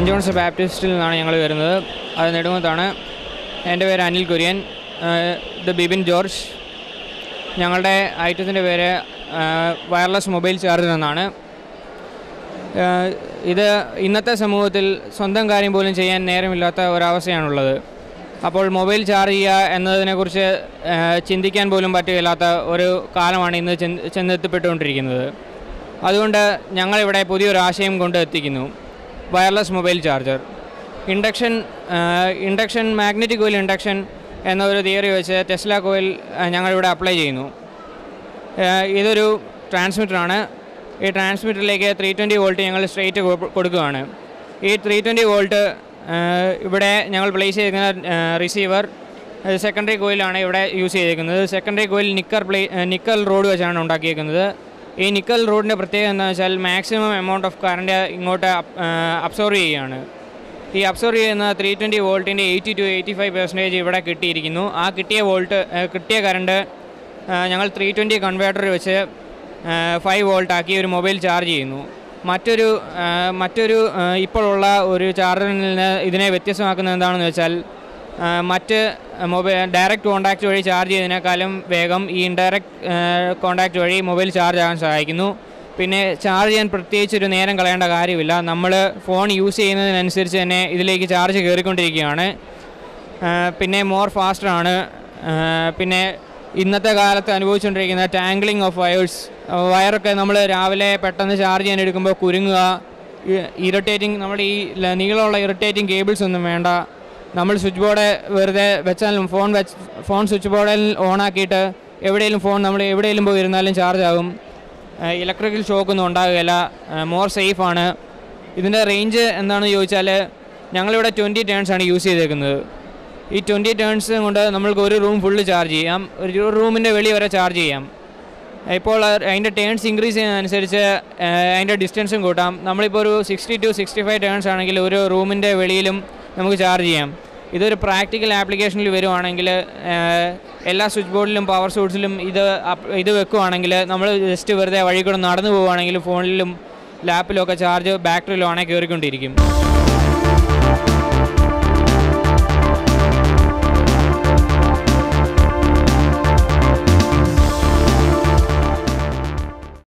saint John's ബാപ്റ്റിസ്റ്റിൽ നിന്നാണ് ഞങ്ങൾ വരുന്നത് അത് നെടുമത്താണ് എൻ്റെ പേര് അനിൽ കുര്യൻ ഇത് ബിബിൻ ജോർജ് ഞങ്ങളുടെ ഐറ്റത്തിൻ്റെ പേര് വയർലെസ് മൊബൈൽ ചാർജർ എന്നാണ് ഏഹ് ഇത് ഇന്നത്തെ സമൂഹത്തിൽ സ്വന്തം കാര്യം പോലും ചെയ്യാൻ നേരമില്ലാത്ത ഒരവസ്ഥയാണുള്ളത് അപ്പോൾ മൊബൈൽ ചാർജ് ചെയ്യുക എന്നതിനെക്കുറിച്ച് ഏഹ് ചിന്തിക്കാൻ പോലും പറ്റുകയില്ലാത്ത ഒരു കാലമാണ് ഇന്ന് ചെന്ന് ചെന്നെത്തിപ്പെട്ടുകൊണ്ടിരിക്കുന്നത് അതുകൊണ്ട് ഞങ്ങളിവിടെ പുതിയൊരു ആശയം കൊണ്ട് എത്തിക്കുന്നു wireless mobile charger induction induction magnetic coil induction എന്ന ഒരു തിയറി വെച്ച് ടെസ്ല കോയിൽ ഞങ്ങളിവിടെ അപ്ലൈ ചെയ്യുന്നു ഏഹ് ഇതൊരു ട്രാൻസ്മിറ്ററാണ് ഈ ട്രാൻസ്മിറ്ററിലേക്ക് ത്രീ ട്വൻറ്റി വോൾട്ട് ഞങ്ങൾ സ്ട്രെയിറ്റ് കൊടുക്കുകയാണ് ഈ ത്രീ ട്വൻറ്റി വോൾട്ട് ഇവിടെ ഞങ്ങൾ പ്ലേസ് ചെയ്തിരിക്കുന്ന റിസീവർ സെക്കൻഡറി കോയിലാണ് ഇവിടെ യൂസ് ചെയ്തിരിക്കുന്നത് secondary coil nickel plate nickel rod വെച്ചാണ് ഉണ്ടാക്കിയിരിക്കുന്നത് ഈ നിക്കൽ റോഡിൻ്റെ പ്രത്യേകത എന്താണെന്ന് വെച്ചാൽ മാക്സിമം എമൗണ്ട് ഓഫ് കറണ്ട് ഇങ്ങോട്ട് അബ്സോർവ് ചെയ്യുകയാണ് ഈ അബ്സോർവ് ചെയ്യുന്ന ത്രീ ട്വൻറ്റി വോൾട്ടിൻ്റെ eighty to eighty five percentage ഇവിടെ കിട്ടിയിരിക്കുന്നു ആ കിട്ടിയ വോൾട്ട് കിട്ടിയ കറണ്ട് ഞങ്ങൾ ത്രീ ട്വൻറ്റി കൺവേർട്ടർ വെച്ച് ഫൈവ് വോൾട്ട് ആക്കി ഒരു മൊബൈൽ ചാർജ് ചെയ്യുന്നു മറ്റൊരു ആ, മറ്റൊരു ആ, ഇപ്പോഴുള്ള ഒരു ചാർജറിൽ നിന്ന് ഇതിനെ വ്യത്യസ്തമാക്കുന്നത് എന്താണെന്ന് വെച്ചാൽ ആ, മറ്റ് മൊബൈൽ ഡയറക്റ്റ് കോൺടാക്റ്റ് വഴി ചാർജ് ചെയ്യുന്നതിനേക്കാളും വേഗം ഈ ഇൻഡയറക്റ്റ് കോൺടാക്റ്റ് വഴി മൊബൈൽ ചാർജ് ആകാൻ സഹായിക്കുന്നു പിന്നെ ചാർജ് ചെയ്യാൻ പ്രത്യേകിച്ച് ഒരു നേരം കളയേണ്ട കാര്യമില്ല നമ്മൾ ഫോൺ യൂസ് ചെയ്യുന്നതിനനുസരിച്ച് തന്നെ ഇതിലേക്ക് ചാർജ് കയറിക്കൊണ്ടിരിക്കുകയാണ് ആ, പിന്നെ മോർ ഫാസ്റ്ററാണ് പിന്നെ ഇന്നത്തെ കാലത്ത് അനുഭവിച്ചുകൊണ്ടിരിക്കുന്ന ടാംഗ്ലിംഗ് ഓഫ് വയേഴ്സ് വയറൊക്കെ നമ്മൾ രാവിലെ പെട്ടെന്ന് ചാർജ് ചെയ്യാൻ എടുക്കുമ്പോൾ കുരുങ്ങുക ഇറിറ്റേറ്റിംഗ് നമ്മുടെ ഈ ല- നീളമുള്ള ഇറിറ്റേറ്റിംഗ് കേബിൾസ് ഒന്നും വേണ്ട നമ്മൾ സ്വിച്ച് ബോർഡ് വെറുതെ വെച്ചാലും ഫോൺ വെച്ച് ഫോൺ സ്വിച്ച് ബോർഡിൽ ഓണാക്കിയിട്ട് എവിടെയെങ്കിലും ഫോൺ നമ്മൾ എവിടെയെങ്കിലും പോയി ഇരുന്നാലും ചാർജ് ആകും ഇലക്ട്രിക്കൽ ഷോക്കൊന്നും ഉണ്ടാകുകയില്ല മോർ സേഫാണ് ഇതിൻ്റെ റേഞ്ച് എന്താണെന്ന് ചോദിച്ചാൽ ഞങ്ങളിവിടെ ട്വൻറ്റി ടേൺസ് ആണ് യൂസ് ചെയ്തേക്കുന്നത് ഈ ട്വൻറ്റി ടേൺസ് കൊണ്ട് നമ്മൾക്ക് ഒരു റൂം ഫുള്ള് ചാർജ് ചെയ്യാം ഒരു റൂമിൻ്റെ വെളി വരെ ചാർജ് ചെയ്യാം ഇപ്പോൾ അതിൻ്റെ ടേൺസ് ഇൻക്രീസ് ചെയ്യുന്നതനുസരിച്ച് ഏഹ്, അതിൻ്റെ ഡിസ്റ്റൻസും കൂട്ടാം നമ്മളിപ്പോൾ ഒരു sixty to sixty five turns ആണെങ്കിൽ ഒരു റൂമിൻ്റെ വെളിയിലും നമുക്ക് ചാർജ് ചെയ്യാം ഇതൊരു പ്രാക്ടിക്കൽ ആപ്ലിക്കേഷനിൽ വരുവാണെങ്കിൽ ഏഹ്, എല്ലാ സ്വിച്ച് ബോർഡിലും പവർ സോഴ്സിലും ഇത് അപ്പ് ഇത് വെക്കുവാണെങ്കിൽ നമ്മൾ ജസ്റ്റ് വെറുതെ വഴി കൂടെ നടന്നു പോവുകയാണെങ്കിൽ ഫോണിലും ലാപ്പിലും ഒക്കെ ചാർജ് ബാറ്ററിയിലും ആണെങ്കിൽ കയറിക്കൊണ്ടിരിക്കും